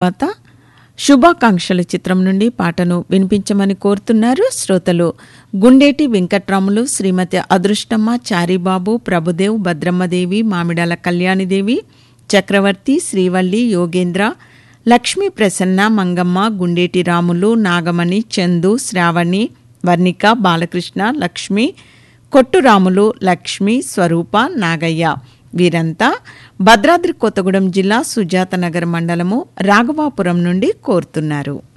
తర్వాత శుభాకాంక్షల చిత్రం నుండి పాటను వినిపించమని కోరుతున్నారు శ్రోతలు గుండేటి వెంకట్రాములు శ్రీమతి అదృష్టమ్మ చారిబాబు ప్రభుదేవ్ భద్రమ్మదేవి మామిడాల కళ్యాణిదేవి చక్రవర్తి శ్రీవల్లి యోగేంద్ర లక్ష్మీ ప్రసన్న మంగమ్మ గుండేటి రాములు నాగమణి చందు శ్రావణి వర్ణిక బాలకృష్ణ లక్ష్మి కొట్టురాములు లక్ష్మి స్వరూప నాగయ్య వీరంతా భద్రాద్రి కొత్తగూడెం జిల్లా సుజాతనగర్ మండలము రాఘవాపురం నుండి కోరుతున్నారు